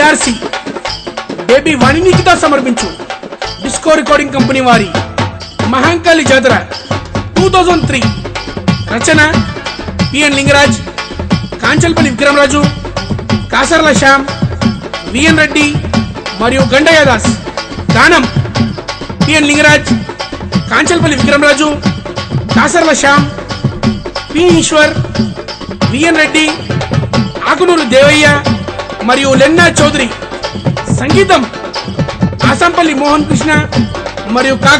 బీఆర్సి baby వాణినికితో సమర్పించు disco recording company వారి Mahankali Jatara two thousand three రచన పిఎన్ లింగరాజ్ కాంచల్పల్లి విక్రమరాజు కాసర్ల శ్యామ్ విఎన్ రెడ్డి మరియు గండయ్య దాస్ గానం PN Lingaraj Kanchalpalli Vikramaraju Kasarla Shyam P Eshwar VN Reddy Akunuru Devaiah మరియు లెన్నా చౌదరి సంగీతం ఆసంపల్లి మోహన్ కృష్ణ మరియు కాక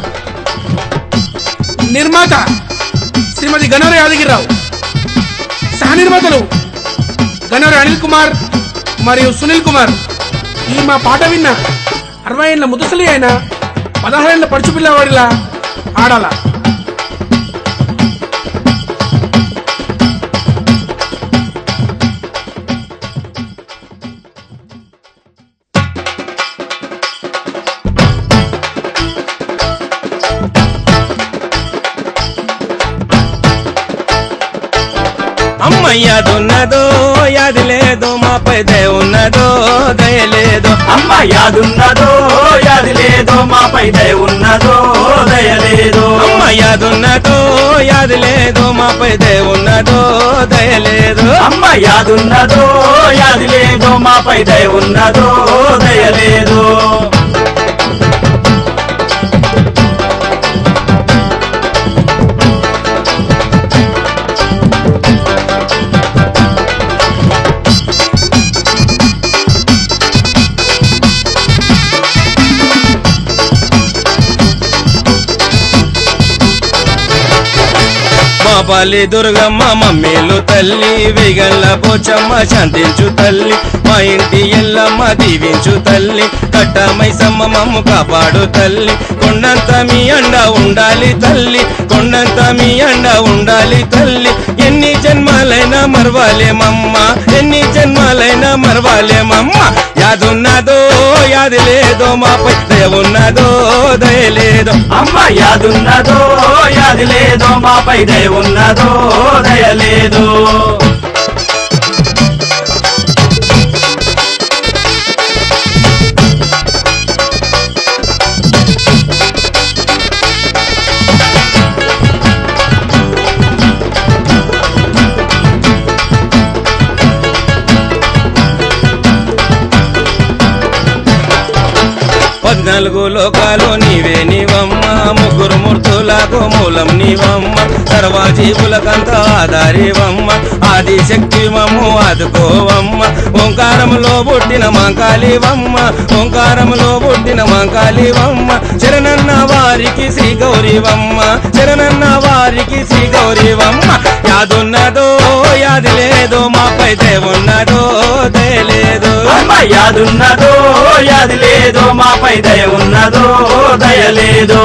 నిర్మాత శ్రీమతి గణర యాదగిరిరావు సహ నిర్మాతలు గణర అనిల్ కుమార్ మరియు సునీల్ కుమార్ ఈ మా పాట విన్న అరవై ఏళ్ళ ముదుసలి అయిన పదహారేళ్ల పడుచు పిల్లవాడిలా ఆడాల అమ్మయ్యదున్నదో యాది లేదు మాపై దయ ఉన్నదో దయ లేదు అమ్మ యాదున్నదో యాది లేదో మాపై దయ ఉన్నదో దయ లేదో అమ్మయ్యదున్నదో యాది లేదు మాపై దయ ఉన్నదో దయ లేదు అమ్మ యాదున్నదో యాది లేదో మాపై దయ ఉన్నదో దయ లేదు మా పల్లి దుర్గమ్మ మమ్మీలు తల్లి వేగల్ల పోచమ్మ శాంతించు తల్లి మా ఇంటి ఎల్లమ్మ దీవించు తల్లి కట్ట మైసమ్మ మమ్ము కాపాడు తల్లి కొండంత మీ అండ ఉండాలి తల్లి కొండంత మీ అండ ఉండాలి తల్లి ఎన్ని జన్మాలైనా మరవాలేమమ్మ ఎన్ని జన్మాలైనా మరవాలేమమ్మ యాదున్నదో యాది లేదో మాపై దయ ఉన్నదో దయ లేదో అమ్మ యాదున్నదో యాది లేదో మాపై దయ ఉన్నదో దయ లేదు పద్నాలుగు లోకాలు నీవే నీవమ్మ ముగ్గురు మూర్తులకు మూలం నీవమ్మ సర్వజీవులకంత ఆధారివమ్మ ఆది శక్తి మమ్ము ఆదుకోవమ్మ ఓంకారములో పుట్టిన మాంకాళివమ్మ ఓంకారములో పుట్టిన మాంకాళివమ్మ శరణన్న వారికి శ్రీ గౌరీవమ్మ శరణన్న వారికి శ్రీ గౌరీవమ్మ యాదున్నదో యాది లేదో మాపై దేవున్నదో దయలేదు అమ్మ యాదున్నదో యాది లేదో మాపై దయ ఉన్నదో దయ లేదు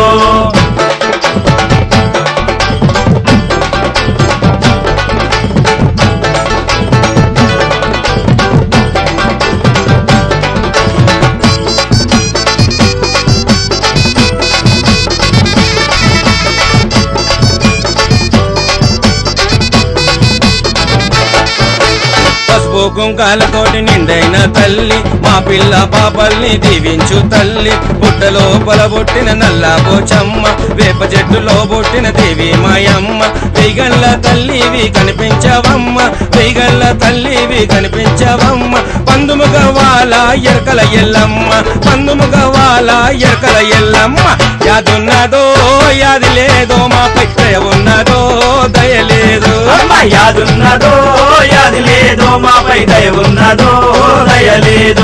పసుపు కుంకాలతోటి నిండైన తల్లి మా పిల్ల పాపల్ని దీవించు తల్లి బుట్టలో పొలబొట్టిన నల్ల పోచమ్మ వేప చెట్టులో బొట్టిన దేవి మాయమ్మ వెయ్యగల్ల తల్లివి కనిపించవమ్మ వెయ్యగల్ల తల్లివి కనిపించవమ్మ పందుముగ వాల ఎరకల ఎల్లమ్మ పందుముగ వాల ఎరకల ఎల్లమ్మ యాదున్నదో యాది లేదో మాపై దయ ఉన్నదో దయ లేదు అమ్మ యాదున్నదో యాది లేదో మాపై దయ ఉన్నదో దయ లేదు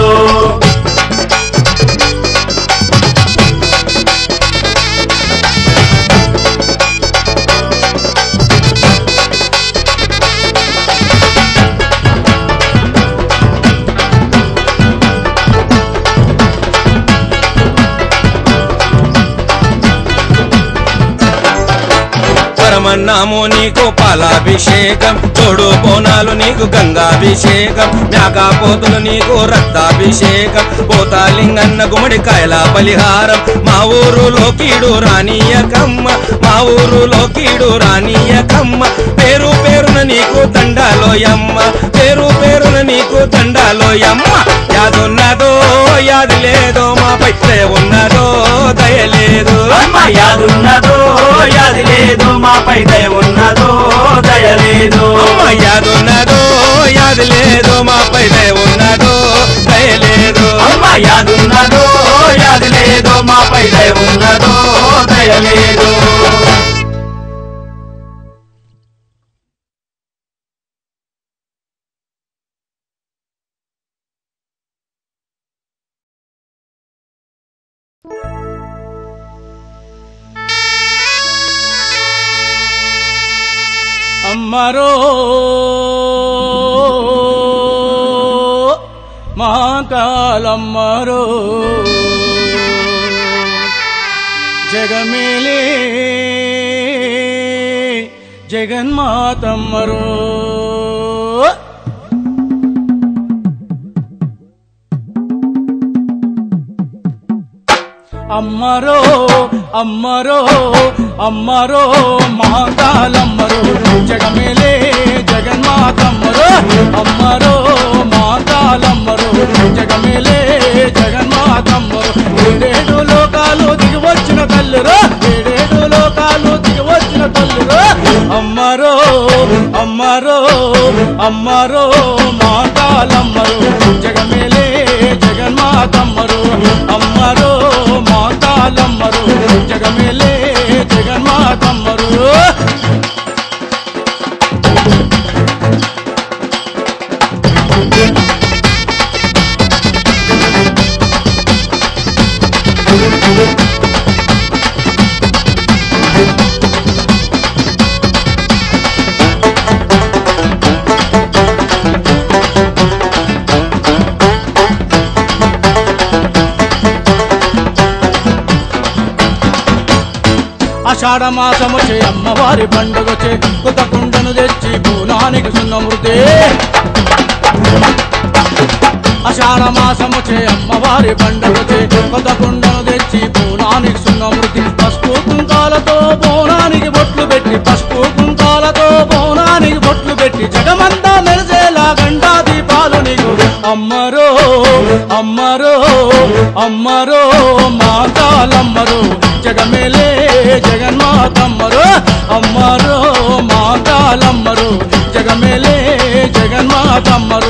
పరమన్నాము నీకు పాలాభిషేకం తోడు బోనాలు నీకు గంగాభిషేకం మేకపోతులు నీకు రక్తాభిషేకం పోతాలింగన్న గుమ్మడికాయల బలిహారం మా ఊరులో కీడు రానియకమ్మ మా ఊరులో కీడు రానియకమ్మ పేరు పేరున నీకు దండాలోయమ్మ పేరు పేరున నీకు దండాలోయమ్మ యాదున్నదో యాది లేదో మాపై దయ ఉన్నదో దయ లేదు అమ్మ యాదున్నదో యాది లేదు మాపై దయ ఉన్నదో దయ లేదు అమ్మ యాదున్నదో యాది లేదో మాపై దయ ఉన్నదో దయ లేదు అమ్మ యాదున్నదో యాది లేదు మాపై దయ ఉన్నదో దయ లేదు అమ్మరో మహాకాలమ్మరో జగమేలే జగన్మాతమ్మరో అమ్మరో అమ్మరో అమ్మరో మాతాలమ్మరో జగమేలే జగన్మాతమ్మరో అమ్మరో మాతాలమ్మరో జగమేలే జగన్మాతమ్మరో ఏడేడు లోకాలు దిగి వచ్చిన తల్లురో ఏడేడు లోకాలు దిగి వచ్చిన తల్లురో అమ్మరో అమ్మరో అమ్మరో మాతాలమ్మరో జగమేలే జగన్మాతమ్మరో అమ్మరో మాతాలమ్మరో జగమేలే జగన్మాతమ్మరో ఆషాఢ మాసము చే అమ్మవారి పండుగ చే కొత్త కుండను తెచ్చి పూనానికి సున్నమృతే ఆషాఢ మాసము చే అమ్మవారి పండుగ చే కొత్త కుండను తెచ్చి పూనానికి సున్నమృతి పసుపు కుంకాలతో బోనానికి బొట్లు పెట్టి పసుపు కుంకాలతో బోనానికి బొట్లు పెట్టి జగమంతా మెరిసేలా గండా దీపాలు నీకు అమ్మరో అమ్మరో అమ్మరో మాతాలమ్మరో జగమేలే జగన్మాతమ్మరో అమ్మరో మాతాలమ్మరో జగమేలే జగన్మాతమ్మరో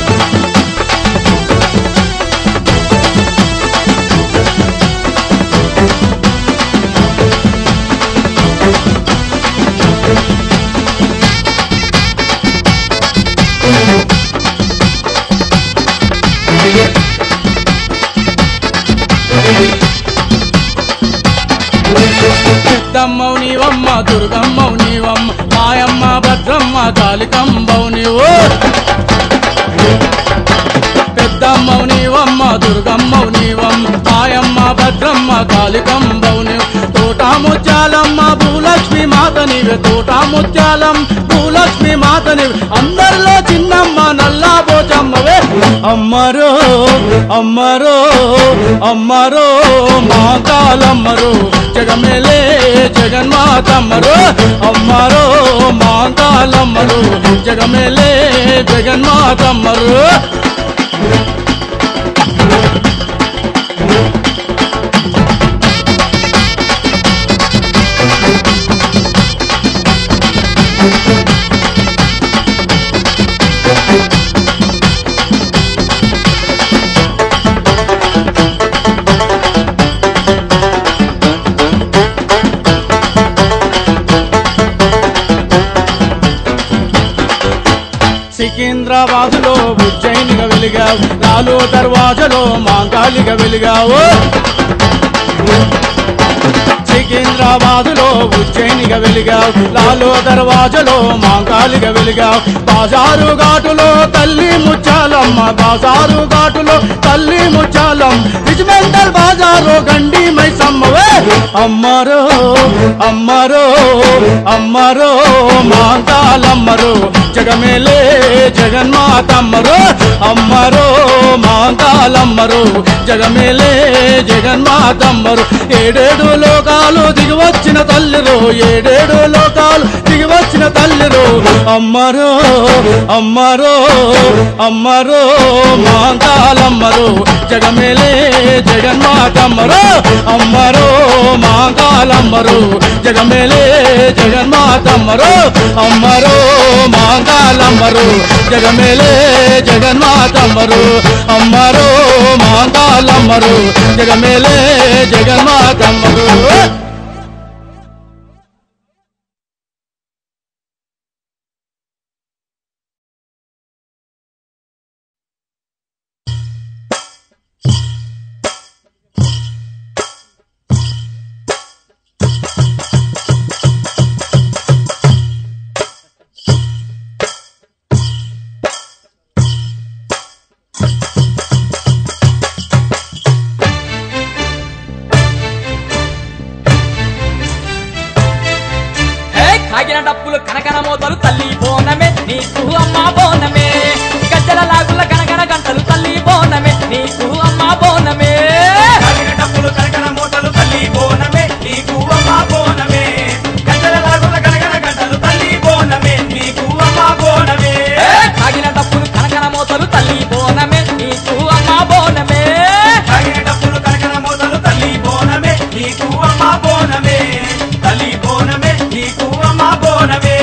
పెద్దమ్మవు నీవమ్మ దుర్గమ్మవు నీవమ్మ మాయమ్మ భద్రమ్మ కాళికంబవు నీవు పెద్దమ్మవు నీవమ్మ దుర్గమ్మవు నీవమ్మ మాయమ్మ భద్రమ్మ కాళికంబవు నీవు తోటా ముత్యాలమ్మ భూలక్ష్మి మాత నీవే తోటా ముత్యాలం భూలక్ష్మి మాత నీవే అందరిలో చిన్నమ్మ నల్లా పోచమ్మవే అమ్మరో అమ్మరో అమ్మరో మాతాలమ్మరో జగమేలే జగన్మాతమ్మరో అమ్మరో మాతాలమ్మరో జగమేలే జగన్మాతమ్మరో సికింద్రాబాదులో ఉజ్జయినిగా వెలిగావు లాలు దర్వాజలో మాంగాలిగా వెలిగావు సికింద్రాబాదులో ఉజ్జయినిగా వెలిగావు లాలో దర్వాజలో మాంకాలిగా వెలిగావు బాజారు ఘాటులో తల్లి ముచ్చాలమ్మ బాజారు ఘాటులో తల్లి ముచ్చాలం రిజిమెంటల్ బాజారు గండి మైసమ్మవే అమ్మరో అమ్మరో అమ్మరో మాంకాలమ్మరో జగమేలే జగ జగన్మాతమ్మరు అమ్మరో మాంకాలమ్మరు జగమేలే జగన్మాతమ్మరు ఏడేడు లోకాలు దిగి వచ్చిన తల్లిరు ఏడేడు లోకాలు దిగి వచ్చిన తల్లిరు అమ్మరో అమ్మరో అమ్మరో మాంకాలమ్మరు జగమేలే జగన్మాతమ్మరు అమ్మరో మాంకాలమ్మరు జగమేలే జగన్మాతమ్మరు అమ్మరో మాంకాలమ్మరు జగమేలే జగన్మాతమ్మరు అమ్మరో మాంకాలమ్మరు జగమేలే జగన్మాతమ్మరు ఏ కాగిన డప్పులు కనకన మోతలు తల్లి బోనమే నీకు అమ్మ బోనమే గజ్జల లాగుల కనకన గంటలు తల్లి బోనమే నీకు అమ్మ బోనమే కాగిన డప్పులు కనకన మూటలు తల్లి బోనమే నీకు అమ్మ బోనమే గంటల లాగుల గనగన గంటలు తల్లి బోనమే నీకు అమ్మ బోనమే ఏ కాగిన డప్పులు కనకన మోతలు తల్లి బోనమే నీకు అమ్మ బోనమే కాగిన డప్పులు కనకన మూటలు తల్లి బోనమే నీకు అమ్మ బోనమే తల్లి బోనమే నీకు అమ్మ బోనమే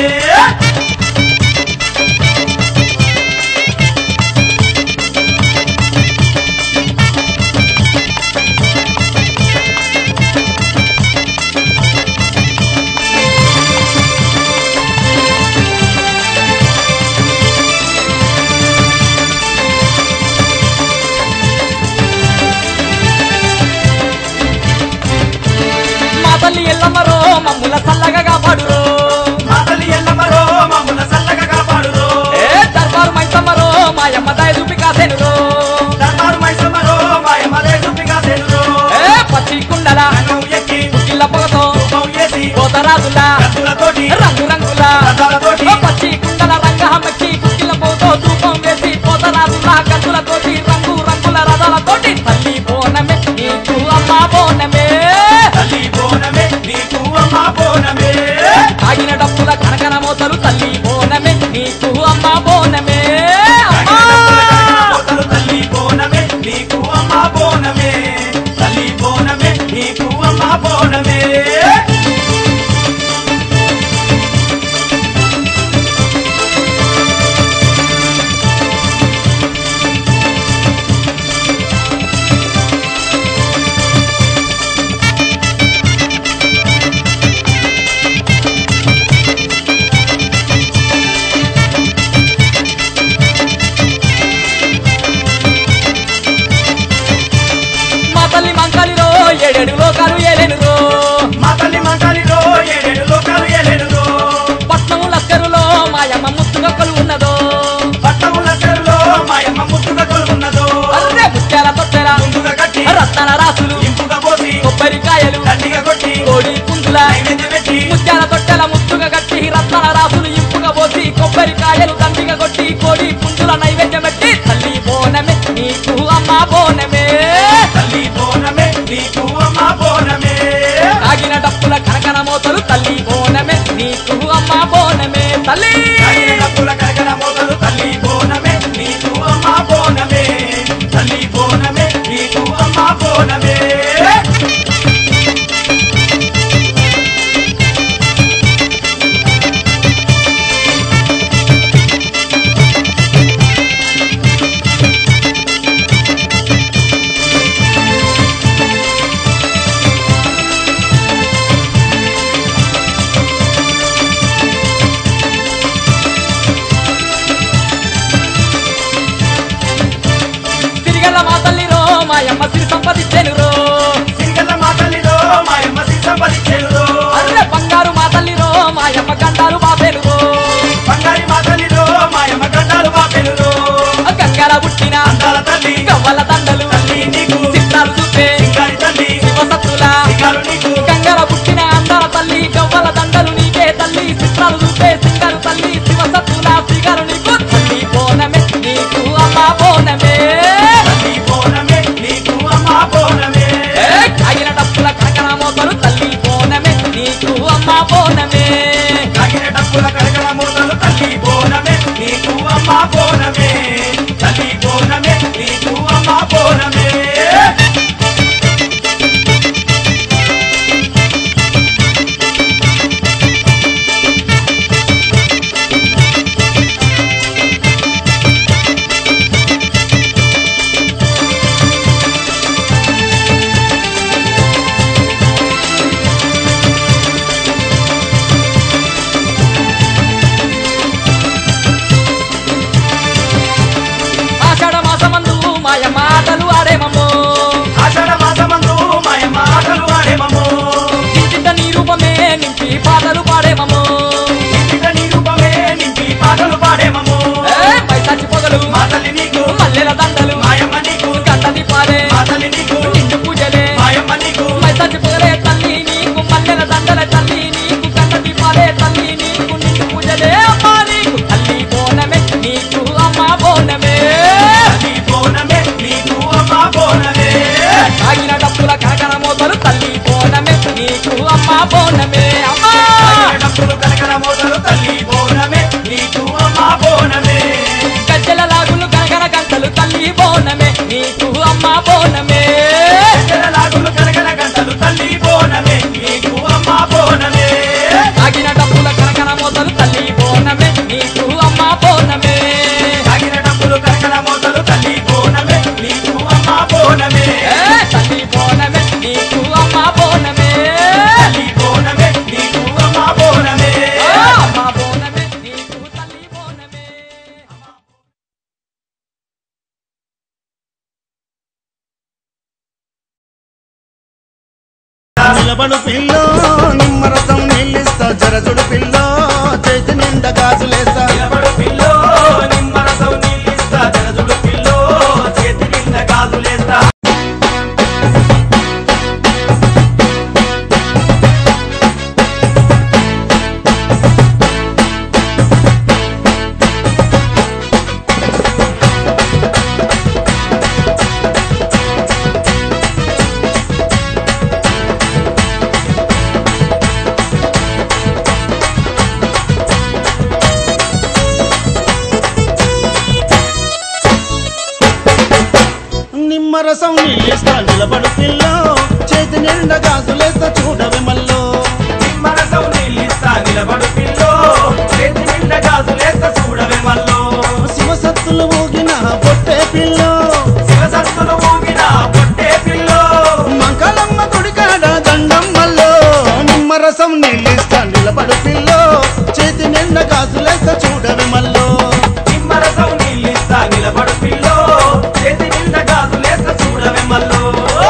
మా తల్లి ఎల్లమ్మరో మమ్ముల చల్లగా కాపాడురో మా తల్లి ఎల్లమ్మరో మమ్ముల చల్లగా కాపాడురో ఏ దర్బారు మైసమ్మరో మాయమ్మ దయ చూపి కాసేనురో దర్బారు మైసమ్మరో మాయమలే సుప్పిగా తెలురో ఏ పచ్చి కుండల రంగం ఎక్కి పుట్టిల్ల పొగతో రూపం వేసి కోతరాజుల కత్తులతోటి రంగు రంగుల రథాలతోటి ఓ పచ్చి కుండల రంగహమ్మకి కుక్కిల పోతో ధూపం వేసి పోతరాజుల గంతులతోటి రంగు రంగుల రథాలతోటి తల్లి బోనమే నీకు అమ్మ బోనమే తల్లి బోనమే నీకు అమ్మ బోనమే ఆగిన డప్పుల కనకన మోతలు తల్లి బోనమే నీకు అమ్మ బోనమే అమ్మా! పోతలు తల్లి బోనమే నీకు అమ్మ బోనమే తల్లి బోనమే నీకు అమ్మ బోనమే మా తల్లి మంకాలిలో ఏడేడు లోకాలు ఏలేనురో మా తల్లి మంటలిలో ఏడేడు లోకాలు ఏలేడులో పట్నము లస్కరులో మాయమ్మ ముత్తుగా ఉన్నదో పట్టముల చెరులో మాయమ్మ ముత్తుగా కొలుకున్నదో అర్రే ముత్యాల తొట్టెల ముందుగా కట్టి రత్నాల రాసులు ఇంపుగా పోసి కొబ్బరికాయలు దండిగా కొట్టి కోడి పుంజుల నైవేద్యం పెట్టి ముత్యాల తొట్టెల ముత్తుగా కట్టి రత్నాల రాసులు ఇంపుగా పోసి కొబ్బరికాయలు దండిగా కొట్టి కోడి పుంజుల నైవేద్యం పెట్టి తల్లి బోనమే నీకు అమ్మ బోనమే తల్లి బోనమే నీకు అమ్మ బోనమే ఆగిన డప్పుల కనకన మోతలు తల్లి బోనమే నీకు అమ్మ బోనమే తల్లి కాగిన డప్పుల కనకన మోతలు తల్లి బోనమే నీకు అమ్మ బోనమే తల్లి బోనమే నీకు అమ్మ బోనమే తిరిగల్ల మా తల్లిరో మాయమ్మ సిరి సంపదిచ్చెనురో సింగల్ల మా తల్లిలో మాయమ్మ సిద్ధపరిచేలుదో అర్రె బంగారు మా తల్లిరో మాయమ్మ గండాలు బాబేలురో బంగారి మా తల్లిలో మాయమ్మ గడ్డాలు బాపెలుదో గంగల పుట్టిన అందాల తల్లి గవ్వల దండలు తల్లి నీకు చిత్రాలు చూపే సింగారి తల్లి శివసత్తుల సింగారు నీకు గంగల పుట్టిన అందాల తల్లి గవ్వల దండలు నీకే తల్లి చిత్రాలు చూపే సింగారు తల్లి శివసత్తుల శ్రీగారు నీకు తల్లి బోనమే బోనమే నీకు అమ్మ బోనమే తల్లి బోనమే నీకు అమ్మ బోనమే ఆషాఢ మాసమందు మాయ మాటలు ఆడేమమ్మో ఆషాఢ మాసమందు మాయ మాటలు ఆడేమమ్మో ఇంటింట నీ రూపమే నింపి పాటలు పాడేమమ్మో ఇంటిట నీ రూపమే నింపి పాటలు పాడేమమ్మో ఏ మైసాచి పొగలు మా తల్లి నీకు మల్లెల దండలు మాయమ్మ నీకు గంట దీపాలే మా తల్లి నీకు నిండు పూజలే మాయమ్మ నీకు మైసాచి పొగలే తల్లి నీకు మల్లెల దండల తల్లి నీకు గంట దీపాలే తల్లి నీకు నిండు పూజలే అమ్మా నీకు తల్లి బోనమే నీకు అమ్మ బోనమే తల్లి బోనమే నీకు అమ్మ బోనమే తాగిన డప్పుల కనకన మోతలు తల్లి బోనమే నీకు అమ్మ బోనమే అమ్మా డబ్బులు కనకన మోదలు తల్లి బోనమే నీకు అమ్మ బోనమే గజ్జల లాగులు గనగన గంటలు తల్లి బోనమే నీకు అమ్మ బోనమే లాగులు కనకన గంటలు తల్లి బోనమే నీకు అమ్మ బోనమే తాగిన డప్పుల కనకన మోతలు తల్లి బోనమే నీకు అమ్మ బోనమే తాగిన డబ్బులు కనకన మోదలు తల్లి బోనమే నీకు అమ్మ బోనమే ఏ తల్లి బోనమే నీకు అమ్మ బోనమే తల్లి బోనమే నీకు అమ్మ బోనమే ఆ, అమ్మ బోనమే నీకు తల్లి బోనమే నిలబడు పిల్లో నిమ్మరసం నీళ్ళిస్తా జరజుడు పిల్లో చేతి నిండా గాజులేస్తా నిలబడు పిల్లో నిమ్మరసం నీళ్ళిస్తా జనజుడు పిల్లో చేతి నిండా గాజులేస్తా నిమ్మరసం నీళ్ళిస్తా నిలబడు పిల్లో చేతి నిండా గాజులేస్తా చూడవే మల్లో నిమ్మరసం నీళ్ళిస్తా నిలబడు పిల్లో చేతి నిండా గాజులేస్తా చూడవే మల్లో శివసత్తులు ఊగిన పొట్టే పిల్లో శివసత్తులు ఊగిన పొట్టే పిల్లో మంకలమ్మ గుడికాడ దండం మల్లో నిమ్మరసం నీళ్ళిస్తా నిలబడు పిల్లో చేతి నిండా గాజులేస్తా చూడవే మల్లో నిమ్మరసం నీళ్ళిస్తా నిలబడు పిల్లో చేతి నిండా గాజులేస్తా చూడవే మల్లో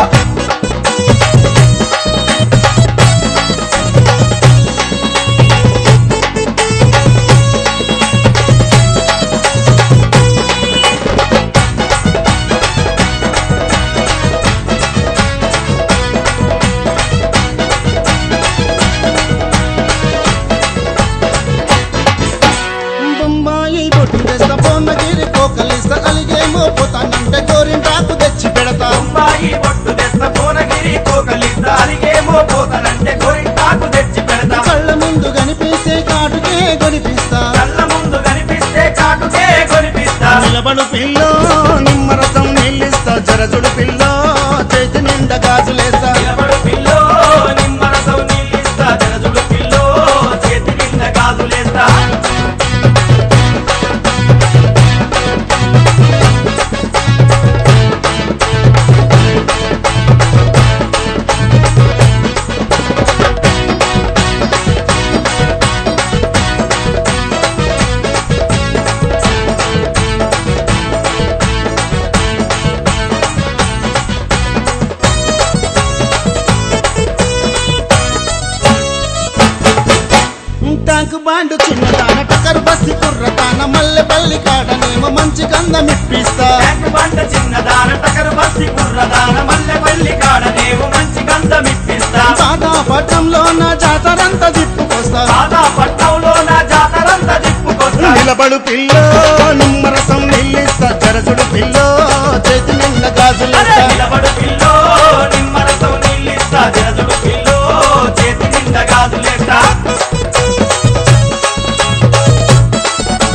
బొమ్మాయి బొట్టు తెస్తా బొమ్మగిరి కోకలిస్తా అలిగేమో పోతానంటే గోరింటాకు తెచ్చి పెడతా అమ్మాయి పొట్టు తెస్త భువనగిరి కోకలిస్తా అరిగేమో పోతానంటే గోరింటాకు తెచ్చి పెడతా కళ్ళ ముందు కనిపిస్తే కాటుకే కొనిపిస్తా కళ్ళ ముందు కనిపిస్తే కాటుకే కొనిపిస్తా నిలబడు పిల్లో నిమ్మరసం నీళ్ళిస్తా జరజుడు పిల్లో చేతి నిండా గాజులేస్తా నిలబడు పిల్లో నిమ్మరసం నీళ్ళిస్తా జనజుడు పిల్లో చేతి నిండా గాజులేస్తా టాంకు బాండు చిన్నదాన టకర్ బస్సి కుర్రతాన మల్లె పల్లి కాడనేమో మంచి గంధం ఇప్పిస్తా ట్యాంక్ బండ చిన్నదాన టకరు బస్సి కుర్రదాన మల్లె పల్లి కాడనేవు మంచి గంధం ఇప్పిస్తా సాదా పట్నంలో నా జాతరంతా తిప్పుకొస్తా సాదా పట్నంలో నా జాతరంతా తిప్పుకొస్తా నిలబడు పిల్లో నిమ్మరసం నీళ్ళిస్తా జరజుడు పిల్లో చేతి నిండా అరే గాజులేస్తా నిలబడు పిల్లో నిమ్మరసం నీళ్ళిస్తా జనజుడు పిల్లో చేతి నిండా గాజులేస్తా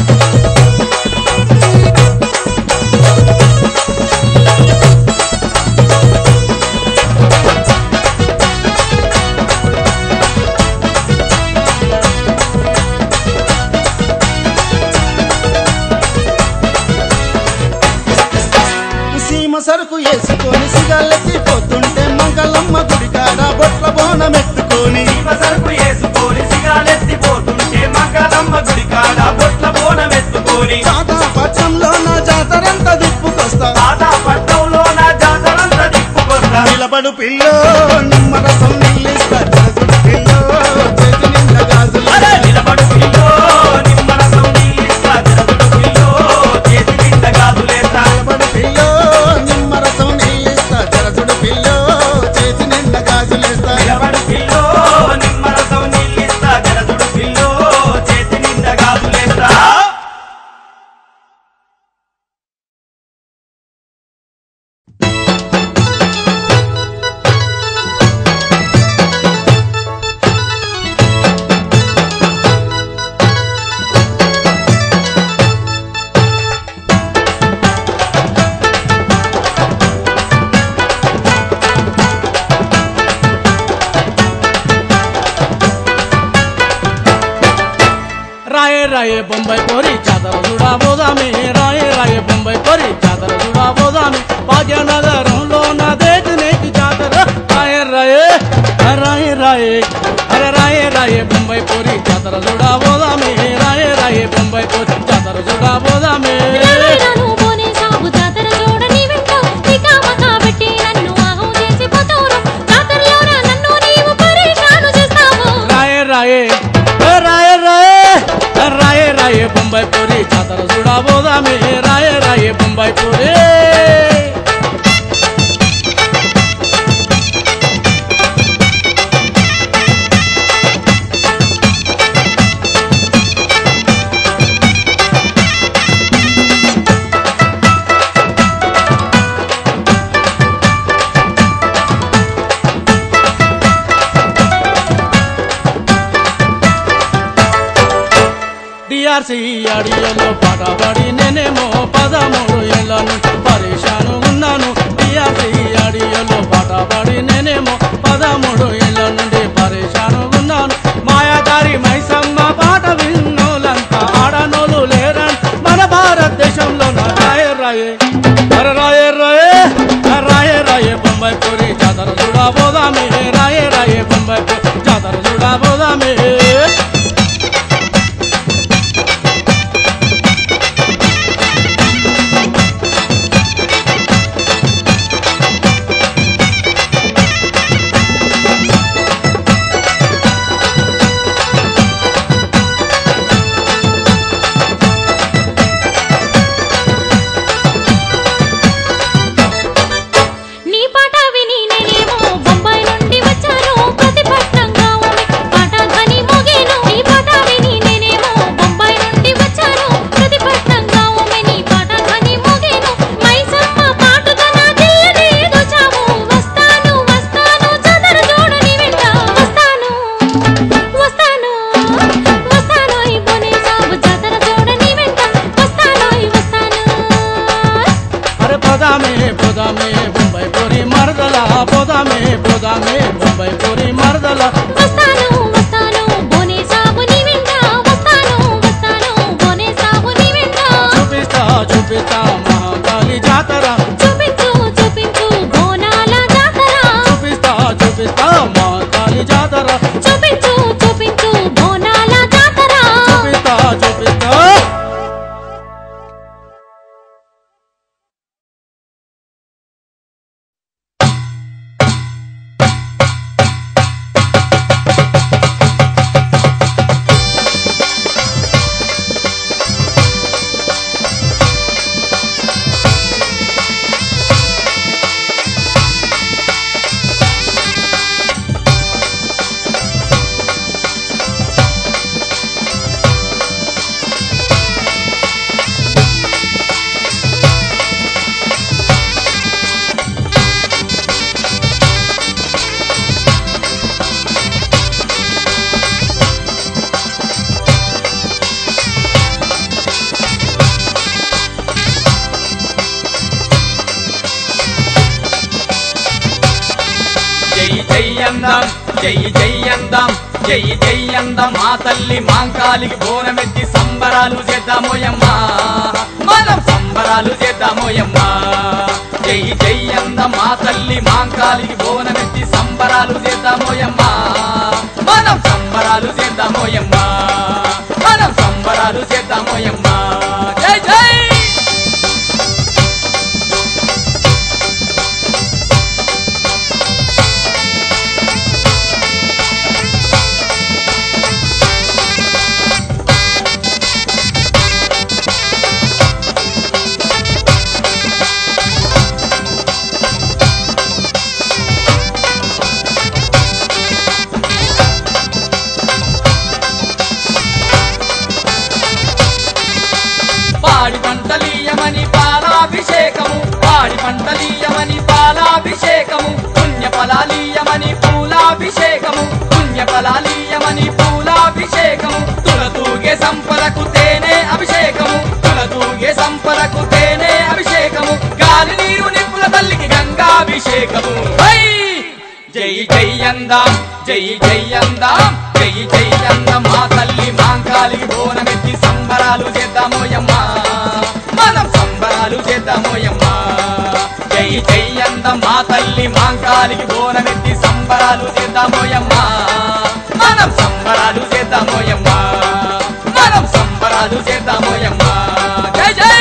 సరుకు వేసుకొని సిగాలెత్తి పోతుంటే మంగళమ్మ గుడికాడ బొట్ల బోనం ఎత్తుకొని సీమ సరుకు వేసుకొని సిగాలెత్తి పోతుంటే మంగళమ్మ గుడి కాడ బొట్ల బోనం ఎత్తుకొని తాతా పట్నంలో నా జాతరంతా దిప్పుకొస్తా తాతా పట్టంలో నా జాతరంత దిప్పుకొస్తా నిలబడు పిల్లో నిమ్మరసం నిల్లిస్తా జరసుడు పిల్లో చేతి నిండా గాజులు అరే నిలబడు పిల్లో నిమ్మరసం నీళ్ళిస్తా జరదుడు పిల్లో చేతి నిండా గాజులేస్తా నిలబడు పిల్లో నిమ్మరసం నిల్లిస్తా జరసుడు పిల్లో చేతి నిండా గాజులేస్తా నిలబడు పిల్లో నిమ్మరసం నీళ్ళిస్తా జరదుడు పిల్లో చేతి నిండా గాజులేస్తా రాయే రాయే బొంబాయి పోరి జాతర చూడబోదామి రాయే రాయే బొంబాయి పోరి జాతర చూడబోదామి భాగ్యనగరంలో నా దేశనేకి జాతర రాయే రాయే రాయే రాయే అరే రాయే రాయే బొంబాయి పోరి జాతర చూడబోదామి రాయే రాయే బొంబాయి పోరి జాతర చూడబోదామి రాను పోనే సాగు జాతర చూడని వింటావు నికామకా పెట్టి నన్ను ఆహం చేసి పోతావురా జాతరలోన నన్ను నీవు పరేషాను చేస్తావు రాయే రాయే ఏ రాయే రాయే ఏ రాయే రాయే బొంబాయి పూరి జాతర చూడబోదామి రాయే రాయే బొంబాయి పూరి డిఆర్సి అడియలో పాటబడి నేనేమో పదమూడు ఏళ్ళ నుంచి పరేషాను ఉన్నాను డిఆర్సి అడియలో పాటబడి నేనేమో పదమూడు ఏళ్ళ నుండి పరేషాను ఉన్నాను మాయాదారి మైసమ్మ పాట విన్నోలంతా ఆడనోలు లేరని మన భారతదేశంలో నా రాయే రాయే అరే రాయే రాయే ఆ రాయే రాయే బొంబాయి పూరి జాతర చూడబోదామి రాయే రాయే బొంబాయి పూరి జాతర చూడబోదామి నీ పాట విని నేనేమో బొంబాయి నుండి వచ్చాను ప్రతిపక్షంగా ఉంది పాట ధ్వని మోగేను నీ పాట విని నేనేమో బొంబాయి నుండి వచ్చాను ప్రతిపక్షంగా ఉంది నీ పాట ధ్వని మోగేను మైసమ్మ పాటతో నా దిల్లని దోచావు వస్తాను వస్తాను చదర చూడని వెంట వస్తాను వస్తాను వస్తాను ఈ బొనే సాగు జాతర చూడని వెంట వస్తాను వస్తాను అరే పోదామే పోదామే బొంబాయి పూరి మరదల పోదామే పోదామే బొంబాయి పూరి మరదల వస్తాను వస్తాను బోనే సాబుని వెంట వస్తాను వస్తాను బోనే సాబుని వెంట చూపిస్తా చూపిస్తా మహాకాళి జాతర చూపించు చూపించు బోనాల జాతర చూపిస్తా చూపిస్తా మహాకాళి జాతర చూపించు చూపించు బోనాల జాతర చూపిస్తా చూపిస్తా జై జై అందాం జై జై అందాం జై జై అందం మా తల్లి మాంకాలికి బోనమెత్తి సంబరాలు చేద్దామోయమ్మా మనం సంబరాలు చేద్దామోయమ్మా జై మాంకాలికి బోనమెత్తి సంబరాలు చేద్దామోయమ్మా మనం సంబరాలు చేద్దామోయమ్మా మనం సంబరాలు చేద్దామోయమ్మా జై జై పాడి పంటలీయమని పాలాభిషేకము పాడి పంటలీయమని పాలాభిషేకము పుణ్య ఫలాలీయమని పూలాభిషేకము పుణ్య ఫలాలీయమని పూలాభిషేకము తులతూగే సంపదకు తేనె అభిషేకము తులతూగే సంపదకు తేనె అభిషేకము గాలి నీరు నిప్పుల తల్లికి గంగాభిషేకము హై! జై జై అందాం జై జై అందాం జై జై అందం మా తల్లి మాంకాలికి బోనమెత్తి సంబరాలు చేద్దామోయమ్మా మనం సంబరాలు చేద్దామోయమ్మా జై జై అందం మా తల్లి మాంకాలికి బోనమెత్తి సంబరాలు చేద్దామోయమ్మా మనం సంబరాలు చేద్దామోయమ్మా మనం సంబరాలు చేద్దామోయమ్మా జై జై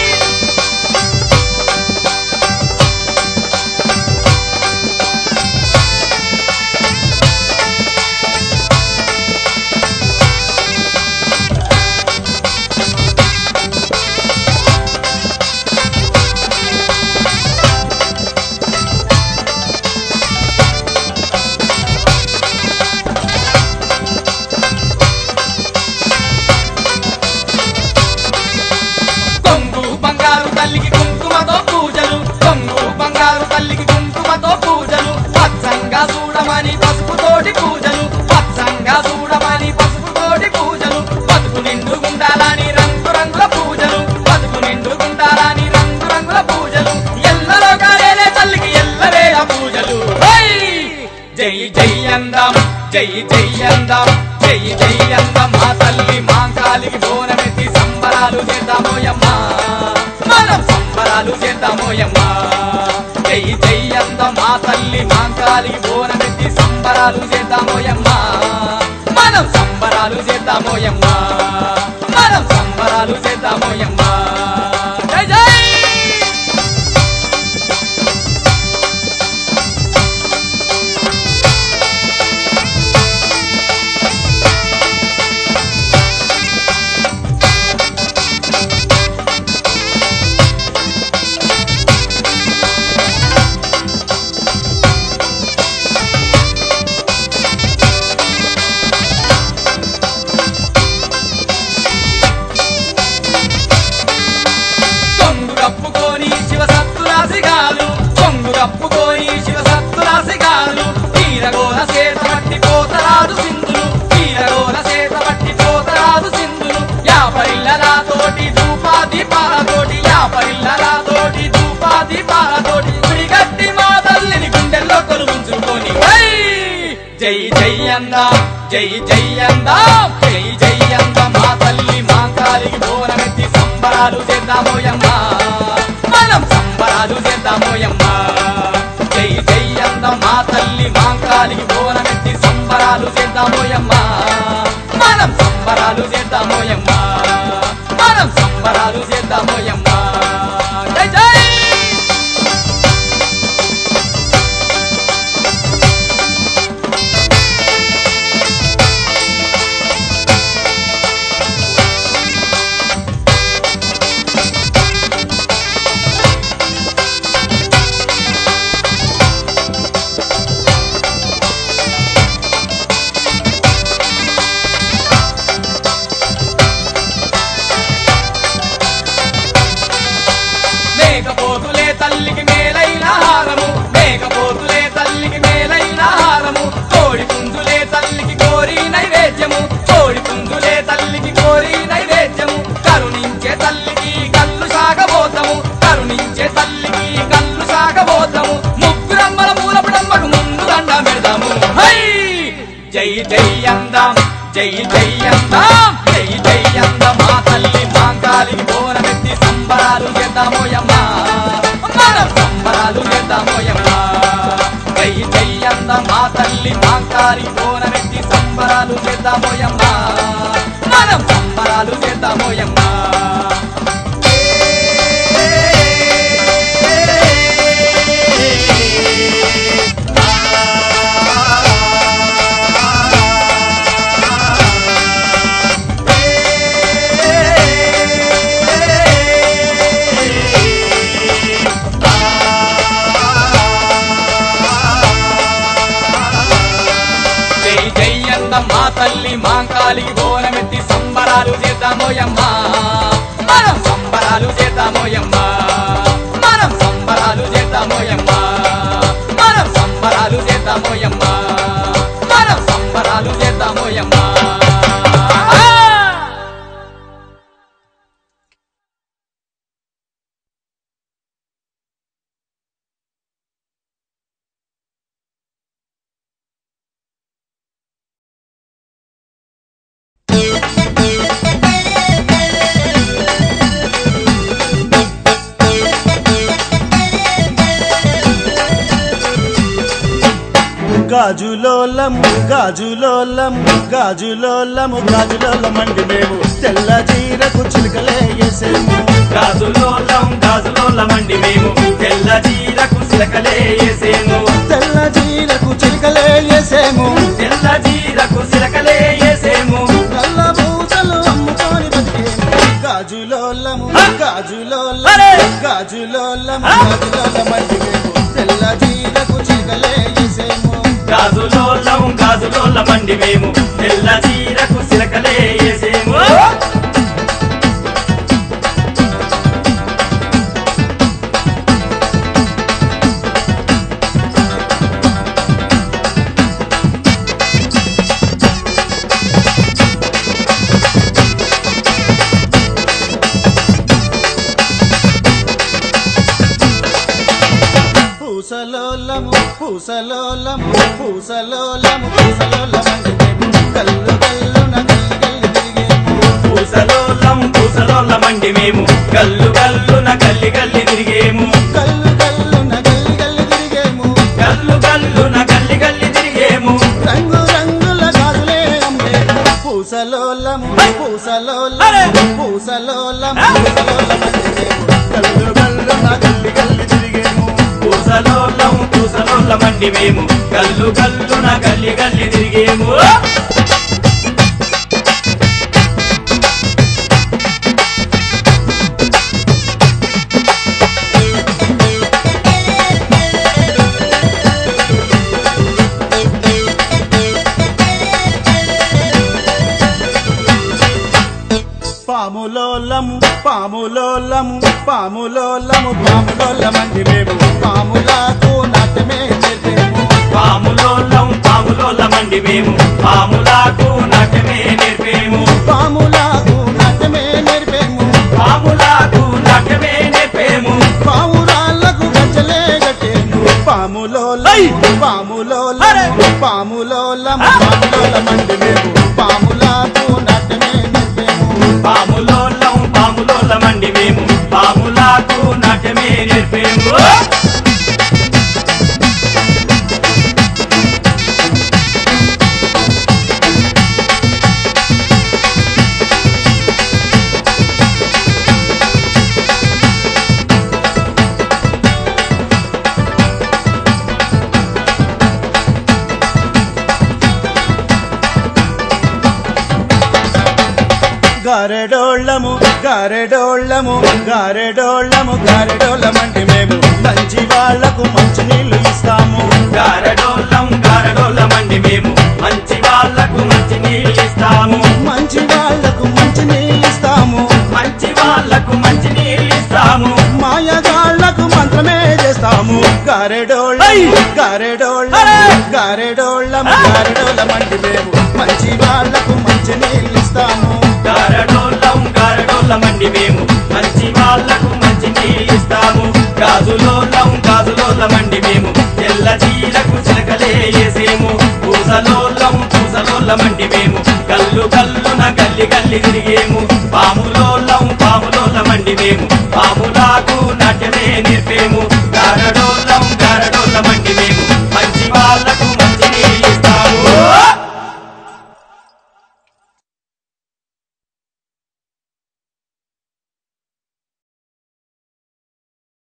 కొంగు బంగారు తల్లికి కుంకుమతో పూజలు కొంగు బంగారు తల్లికి కుంకుమతో పూజలు పచ్చంగా చూడమని పసుపుతోటి పూజలు పచ్చంగా చూడమని పసుపుతోటి పూజలు బతుకు నిండు గుండాలని రంగు రంగుల పూజలు బతుకు నిండు గుండాలని రంగు రంగుల పూజలు ఎల్లలో కాలేలే తల్లికి ఎల్లవేళ పూజలు హై! జై జై అందం జై జై అందం జై జై అందం మా తల్లి మాంకాలికి బోనమెత్తి సంబరాలు చేద్దామోయమ్మా మనం సంబరాలు చేద్దామోయమ్మా జై జై అందం మా తల్లి మాంకాలికి బోనమెత్తి సంబరాలు చేద్దామోయమ్మా మనం సంబరాలు చేద్దామోయమ్మా మనం సంబరాలు చేద్దామోయమ్మా జై జై కొంగు కప్పుకొని శివ సత్తురాశిగాలు కొంగు కప్పుకొని శివ సత్తురాశిగాలు తీరగోల సేత పట్టి పోతరాదు సింధులు తీరగోల సేత పట్టి పోతరాదు సింధులు యాపరిల్లరా తోటి ధూపా దీపాలతోటి యాపరిల్లరా తోటి ధూపా దీపాలతోటి గుడిగట్టి మా తల్లిని గుండెల్లో కొలువుంచుకొని హై! జై జై అందా జై జై అందా జై జై అందా మా తల్లి మా కాలికి బోనమెత్తి సంబరాలు చేద్దామోయమ్మా మనం సంబరాలు చేద్దామోయమ్మా జై జై అందా మా తల్లి మా కాలికి బోనమెత్తి సంబరాలు చేద్దామోయమ్మా మనం సంబరాలు చేద్దామోయమ్మా మనం సంబరాలు చేద్దామోయమ్మా జై జై మేకపోతులే తల్లికి మేలైన హారము మేకపోతులే తల్లికి మేలైన హారము కోడి పుంజులే తల్లికి కోరి నైవేద్యము కోడి పుంజులే తల్లికి కోరి నైవేద్యము కరుణించే తల్లికి కళ్ళు సాగబోతము కరుణించే తల్లికి కళ్ళు సాగబోతము ముగ్గురమ్మల మూలపుడమ్మకు ముందు దండ పెడదాము హై జై జై అందం జై జై అందం జై జై అందం మా తల్లి మా కాలికి బోనమెత్తి సంబరాలు చేద్దామోయమ్మా మనం సంబరాలు చేద్దామోయమ్మా మాంకాలి కోనమెత్తి సంబరాలు చేద్దామోయమ్మా మనం సంబరాలు చేద్దామోయమ్మా జై జై అన్న మా తల్లి మాంకాలికి బోనమెత్తి సంబరాలు చేద్దామోయమ్మా మనం సంబరాలు చేద్దామోయమ్మా మనం సంబరాలు చేద్దామోయమ్మా మనం సంబరాలు చేద్దామోయమ్మా మనం సంబరాలు చేద్దామోయమ్మా గాజులోలము గాజులోలము గాజులోలము గాజులోలమండి మేము తెల్ల చీరకు చిలుకలే వేసేము గాజులోలం గాజులోలమండి మేము తెల్ల జీరకు సిలకలే వేసేము తెల్ల చీరకు చిలుకలే వేసేము తెల్ల జీరకు సిలకలే వేసేము నల్ల పూసలు అమ్ముకొని బతికేము గాజులోలము గాజులోలము అరే! గాజులోలము గాజులోలమండి మేము తెల్ల చీరకు చిలుకలే వేసేము గాజులోలం గాజులోలమండి మేము తెల్ల జీరకు సిలకలే వేసేము పూసలోలము పూసలోలము పూసలోలము పూసలోలమండి మేము కల్లు కల్లున గల్లి గల్లి తిరిగేము పూసలోలం పూసలోలమండి మేము గల్లు గల్లున గల్లి గల్లి తిరిగేము కల్లు కల్లున గల్లి గల్లి తిరిగేము గల్లు గల్లున గల్లి గల్లి తిరిగేము రంగు రంగుల గాజులే అమ్మేము పూసలోలము పూసలోలము పూసలోలము పూసలోలమండి మేము కల్లు కల్లున గల్లి గల్లి తిరిగేము పూసలోలం పూసలోలమండి మేము గల్లు గల్లున గల్లి గల్లి తిరిగేము పాములోలము పాములోలము పాములోలము పాములోలమండి మేము పాములకు నాట్యమే నేర్పేము పాములోలం పాములోలమండి మేము పాములాకు నాట్యమే నేర్పేము పాములకు నాట్యమే నేర్పేము పాములాకు నాట్యమే నేర్పేము పావురాళ్ళకు గజ్జలే కట్టేము పాములోలము పాములోలము పాములోలము పాములోలమండి మేము పాములకు నాట్యమే నేర్పేము పాములోలం పాములోలమండి మేము పాములాకు నాట్యమే నేర్పేము గారెడోళ్ళము గారెడోళ్ళము గారెడోళ్ళము గారెడోళ్ళమండి మేము మంచి వాళ్లకు మంచి నీళ్లు ఇస్తాము గారడోలం గారడోలమండి మేము మంచి వాళ్ళకు మంచి నీళ్ళు ఇస్తాము మంచి వాళ్లకు మంచి నీళ్లు ఇస్తాము మంచి వాళ్ళకు మంచి నీళ్ళు ఇస్తాము మాయగాళ్లకు మంత్రమే చేస్తాము గారెడోళ్ళము గారెడోళ్ళము గారెడోళ్ళము గారెడోళ్ళమండి మేము మంచి వాళ్లకు మంచి నీళ్లు ఇస్తాము గారడోలం గారడోలమండి మేము మంచి వాళ్ళకు మంచి నీళ్ళు ఇస్తాము గాజులోలం గాజులోలమండి మేము తెల్ల చీరకు చిలకలే వేసేము పూసలోలం పూసలోలమండి మేము కల్లు కల్లున గల్లి గల్లి తిరిగేము పాములోలం పాములోలమండి మేము పాములాకు నాట్యమే నేర్పేము గారడోలం గారడోలమండి మేము మంచి వాళ్ళకు మంచి నీళ్ళు ఇస్తాము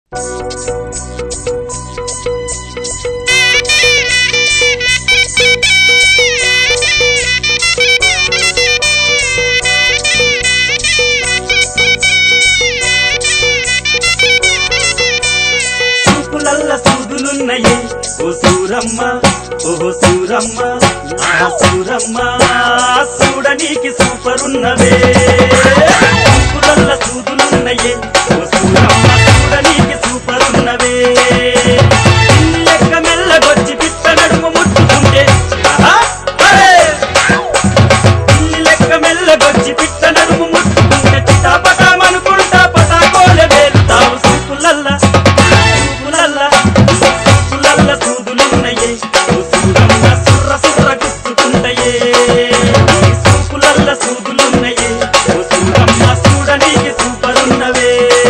చూపులల్ల సూదులున్నయే ఓ సూరమ్మ ఓ సూరమ్మ ఆ సూరమ్మ చూడనీకి సూపర్ ఉన్నవే చూపులల్ల సూదులున్నయే ఓ సూరమ్మ చూడనీకి సూపర్ ఉన్నవే ఇన్ని లెక్క మెల్లగొచ్చి పిట్ట నడుము ముట్టుకుంటే ఆహా, అరే! ఇన్ని లెక్క మెల్లగొచ్చి పిట్ట నడుము ముట్టుకుంటే చిటాపటామనుకుంటా పటాకోలే వేలుతావు సూపులల్లా సూపులల్లా సూపులల్ల సూదులున్నయే ఓ సూరమ్మ సుర్ర సుర్ర గుచ్చుకుంటయే ఈ సూపులల్ల సూదులున్నయే ఓ సూరమ్మ చూడనీకి సూపరున్నవే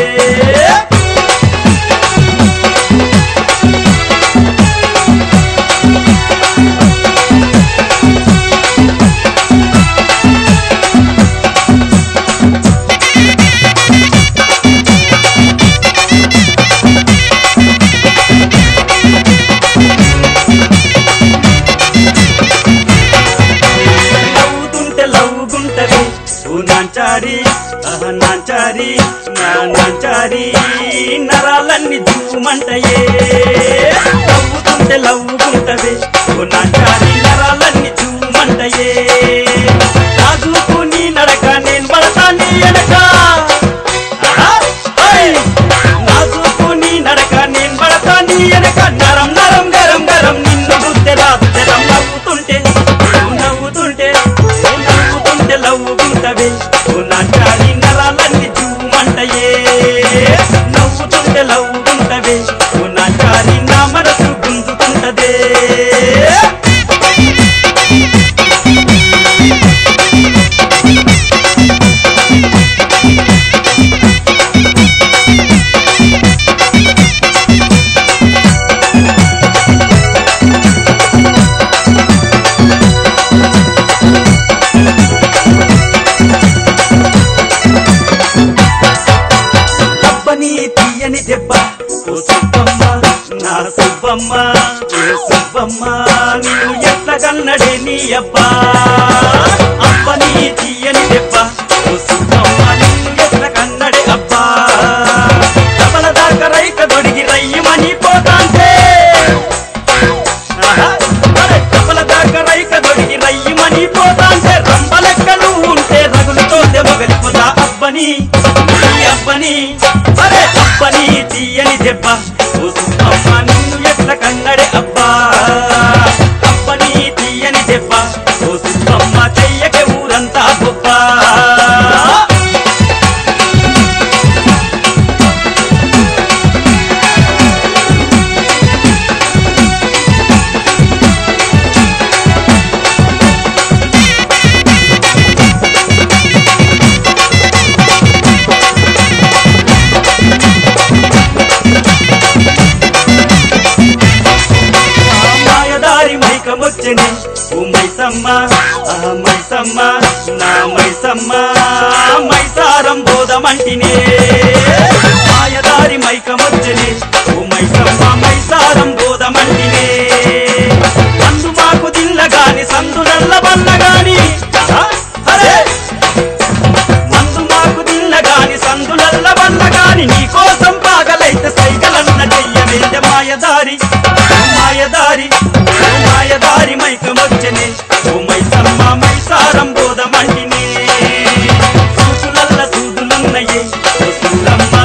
లవ్వుతుంటే లవ్వుకుంటది ఓ నాంచారి ఆహ నాంచారి నా నాంచారి నరాలన్నీ జూమంటయే లవ్వుతుంటే లవ్వుకుంటది ఓ నాంచారి నరాలన్నీ జూమంటయే రాజుకు నీ నడక నేను పడతా నీ ఎనక ఆహా, ఓయ్! నాజుకు నీ నడక నేను పడతా నీ ఎనక నరం నరం గరం గరం నిన్ను గుర్తె రాదు తెరం నవ్వుతుంటే నువ్వు నవ్వుతుంటే నువ్వు నవ్వుతుంటే లవ్వుకుంటవే నువ్వు నాటాలి నరాలన్నీ చూమంటయే నవ్వుతుంటే లవ్వుకుంటవే నువ్వు నాటాలి నా మనసు గుంజుకుంటదే అబ్బని తీయని దెబ్బ ఓ సుబ్బమ్మ నా సుబ్బమ్మ ఓ సుబ్బమ్మ నీవు ఎట్ల కన్నడే నీ అబ్బా అబ్బని తీయని దెబ్బ ఓ సుబ్బమ్మ నిన్ను ఎట్ల కన్నడే అబ్బా డబల దాకా రైక దొడిగి రయ్యమని పోతాంటే ఆహా, అరే డబల దాకా రైక దొడిగి రయ్యమని పోతాంటే రంబలెక్కలు ఉంటే రగులుతో దెబ్బగలిపోతా అబ్బని ఈ అబ్బని అరే అబ్బని తీయని దెబ్బ ఓ సుబ్బమ్మ నిన్ను ఎట్ల కన్నడే అబ్బా అబ్బని తీయని దెబ్బ ఓ సుబ్బమ్మ చెయ్యకే ఊరంతా గొప్ప ఆ మాయదారి మైకమొచ్చని ఓ మైసమ్మ ఆ మైసమ్మ నా మైసమ్మ మైసారం బోధమంటినే మాయదారి మైకమొచ్చని ఓ మైసమ్మ మైసారం బోధమంటినే అందు మాకు దిల్లగాని సందు నల్లబల్లగాని ఆహా, అరే మందు మాకు దిల్లగాని సందులల్ల వల్లగాని నీ కోసం పాగలైతే సైకలన్న చెయ్యవేంట మాయదారి ఓ మాయదారి ఓ మాయదారి మైకమొచ్చనే ఓ మైసమ్మ మైసారం బోధమంటినే సూసులల్ల సూదులున్నయే ఓ సూరమ్మ